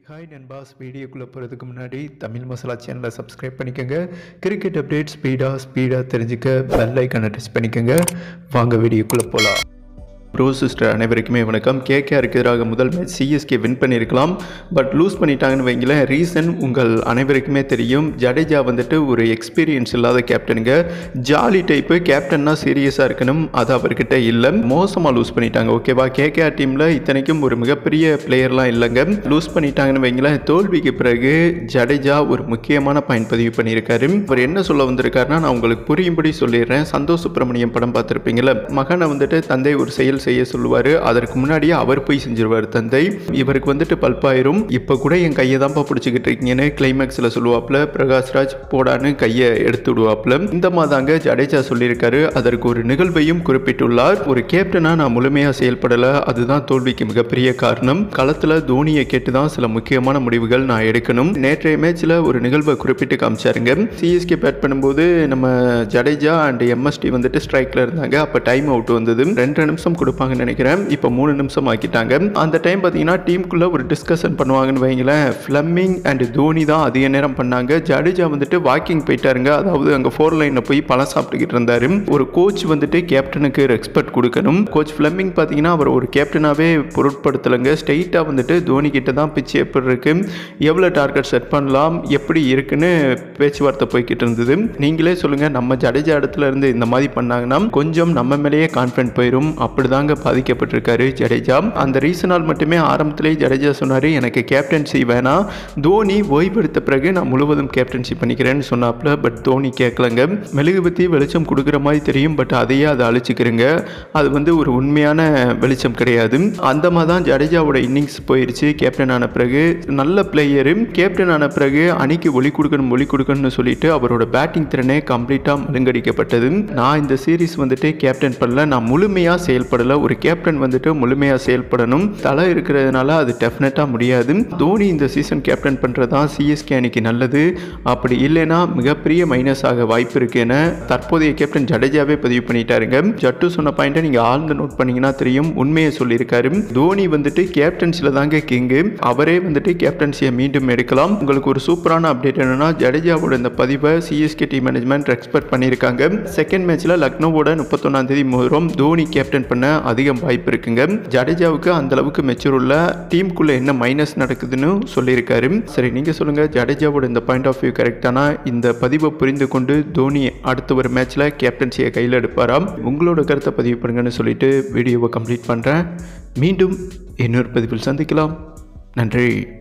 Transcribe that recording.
hi நண்பாஸ் வீடியோக்குள்ளே போகிறதுக்கு முன்னாடி தமிழ் மசாலா சேனலை சப்ஸ்கிரைப் பண்ணிக்கோங்க கிரிக்கெட் அப்டேட் ஸ்பீடாக ஸ்பீடாக தெரிஞ்சுக்க பெல் ஐக்கனை டச் பண்ணிக்கோங்க வாங்க வீடியோக்குள்ளே போகலாம் ப்ரோ சிஸ்டர் அனைவருக்குமே வணக்கம் கேகேஆருக்கு எதிராக முதல் மேட்ச் சிஎஸ்கே வின் பண்ணியிருக்கலாம் பட் லூஸ் பண்ணிட்டாங்கன்னு வைங்களேன் ரீசன் உங்கள் அனைவருக்குமே தெரியும் ஜடேஜா வந்துட்டு ஒரு எக்ஸ்பீரியன்ஸ் இல்லாத கேப்டனுங்க ஜாலி டைப்பு கேப்டன்னா சீரியஸாக இருக்கணும் அது அவர்கிட்ட இல்லை மோசமாக லூஸ் பண்ணிட்டாங்க ஓகேவா கேகேஆர் டீமில் இத்தனைக்கும் ஒரு மிகப்பெரிய பிளேயர்லாம் இல்லைங்க லூஸ் பண்ணிட்டாங்கன்னு வைங்களேன் தோல்விக்கு பிறகு ஜடேஜா ஒரு முக்கியமான பாயிண்ட் பதிவு பண்ணியிருக்காரு அவர் என்ன சொல்ல வந்திருக்காருன்னா நான் உங்களுக்கு புரியும்படி சொல்லிடுறேன் சந்தோஷ் சுப்பிரமணியம் படம் பார்த்துருப்பீங்களா மகனை வந்துட்டு தந்தை ஒரு செயல் செய்ய சொல்லுவார் அதற்கு முன்னாடியே அவர் போய் செஞ்சிருவார் தந்தை இவருக்கு வந்துட்டு பல்பாயிரும் இப்போ கூட என் கையை தான்ப்பா பிடிச்சிக்கிட்டு இருக்கீங்கன்னு கிளைமேக்ஸில் சொல்லுவாப்புல பிரகாஷ்ராஜ் போடான்னு கையை எடுத்து விடுவாப்புல இந்த மாதாங்க ஜடேஜா சொல்லியிருக்காரு அதற்கு ஒரு நிகழ்வையும் குறிப்பிட்டுள்ளார் ஒரு கேப்டனா நான் முழுமையாக செயல்படலை அதுதான் தோல்விக்கு மிகப்பெரிய காரணம் களத்தில் தோனியை கேட்டு தான் சில முக்கியமான முடிவுகள் நான் எடுக்கணும் நேற்றைய மேட்ச்சில் ஒரு நிகழ்வை குறிப்பிட்டு காமிச்சாருங்க சிஎஸ்கே பேட் பண்ணும்போது நம்ம ஜடேஜா அண்ட் எம்எஸ்டி வந்துட்டு ஸ்ட்ரைக்கில் இருந்தாங்க அப்போ டைம் அவுட் வந்தது ரெண்டு நிமிஷம் கொடுப்பாங்கன்னு நினைக்கிறேன் இப்போ மூணு நிமிஷம் ஆக்கிட்டாங்க அந்த டைம் பார்த்தீங்கன்னா டீமுக்குள்ளே ஒரு டிஸ்கஷன் பண்ணுவாங்கன்னு வைங்களேன் ஃப்ளம்மிங் அண்ட் தோனி தான் அதிக நேரம் பண்ணாங்க ஜடேஜா வந்துட்டு வாக்கிங் போயிட்டாருங்க அதாவது அங்கே ஃபோர் லைனில் போய் பழம் சாப்பிட்டுக்கிட்டு இருந்தாரு ஒரு கோச் வந்துட்டு கேப்டனுக்கு ரெஸ்பெக்ட் கொடுக்கணும் கோச் ஃப்ளம்மிங் பார்த்தீங்கன்னா அவர் ஒரு கேப்டனாகவே பொருட்படுத்தலைங்க ஸ்ட்ரெயிட்டாக வந்துட்டு தோனி கிட்ட தான் பிச்சு எப்படி இருக்கு எவ்வளோ டார்கெட் செட் பண்ணலாம் எப்படி இருக்குன்னு பேச்சுவார்த்தை போய்கிட்டு இருந்தது நீங்களே சொல்லுங்கள் நம்ம ஜடேஜா இடத்துல இருந்து இந்த மாதிரி பண்ணாங்கன்னா கொஞ்சம் நம்ம மேலேயே கான்ஃபிடன்ட் போயிடும் அப்படிதாங்க பாதிக்கப்பட்டிருக்காரு ஜடேஜா அந்த ரீசனால் மட்டுமே ஆரம்பத்திலே ஜடேஜா சொன்னார் எனக்கு கேப்டன்சி வேணாம் தோனி ஓய்வெடுத்த பிறகு நான் முழுவதும் கேப்டன்சி பண்ணிக்கிறேன்னு சொன்னாப்ல பட் தோனி கேட்கலங்க மெழுகுபத்தி வெளிச்சம் கொடுக்குற மாதிரி தெரியும் பட் அதையே அதை அழிச்சுக்கிறேங்க அது வந்து ஒரு உண்மையான வெளிச்சம் கிடையாது அந்த மாதிரி தான் ஜடேஜாவோட இன்னிங்ஸ் போயிருச்சு கேப்டன் ஆன பிறகு நல்ல பிளேயரு கேப்டன் ஆன பிறகு அணிக்கு ஒளி கொடுக்கணும் ஒளி கொடுக்கணும்னு சொல்லிட்டு அவரோட பேட்டிங் திறனே கம்ப்ளீட்டாக மழுங்கடிக்கப்பட்டது நான் இந்த சீரீஸ் வந்துட்டு கேப்டன் பண்ணல நான் முழுமையாக செயல்படலை ஒரு கேப்டன் வந்துட்டு முழுமையாக செயல்படணும் தலை இருக்கிறதுனால அது டெஃபினட்டாக முடியாது தோனி இந்த சீசன் கேப்டன் பண்ணுறது தான் சிஎஸ்கே அணிக்கு நல்லது அப்படி இல்லைன்னா மிகப்பெரிய மைனஸ் ஆக வாய்ப்பு இருக்கு என தற்போதைய கேப்டன் ஜடேஜாவே பதிவு பண்ணிட்டாருங்க ஜட்டு சொன்ன பாயிண்ட்டை நீங்கள் ஆழ்ந்து நோட் பண்ணீங்கன்னா தெரியும் உண்மையை சொல்லியிருக்காரு தோனி வந்துட்டு கேப்டன்சியில் தாங்க கிங்கு அவரே வந்துட்டு கேப்டன்சியை மீண்டும் எடுக்கலாம் உங்களுக்கு ஒரு சூப்பரான அப்டேட் என்னன்னா ஜடேஜாவோட இந்த பதிவை சிஎஸ்கே டீம் மேனேஜ்மெண்ட் எக்ஸ்பெக்ட் பண்ணியிருக்காங்க செகண்ட் மேட்ச்சில் லக்னோவோட முப்பத்தொன்னாம் தேதி மோதிரம் தோனி கேப்டன் பண்ண அதிகம் வாய்ப்பு இருக்குங்க ஜடேஜாவுக்கு அந்த அளவுக்கு மெச்சூர் உள்ள டீமுக்குள்ள என்ன மைனஸ் நடக்குதுன்னு சொல்லியிருக்காரு சரி நீங்கள் சொல்லுங்கள் ஜடேஜாவோட இந்த பாயிண்ட் ஆஃப் வியூ கரெக்டானா இந்த பதிவை புரிந்து கொண்டு தோனி அடுத்த ஒரு மேட்ச்சில் கேப்டன்சியை கையில் எடுப்பாராம் உங்களோட கருத்தை பதிவு பண்ணுங்கன்னு சொல்லிட்டு வீடியோவை கம்ப்ளீட் பண்ணுறேன் மீண்டும் இன்னொரு பதிவில் சந்திக்கலாம் நன்றி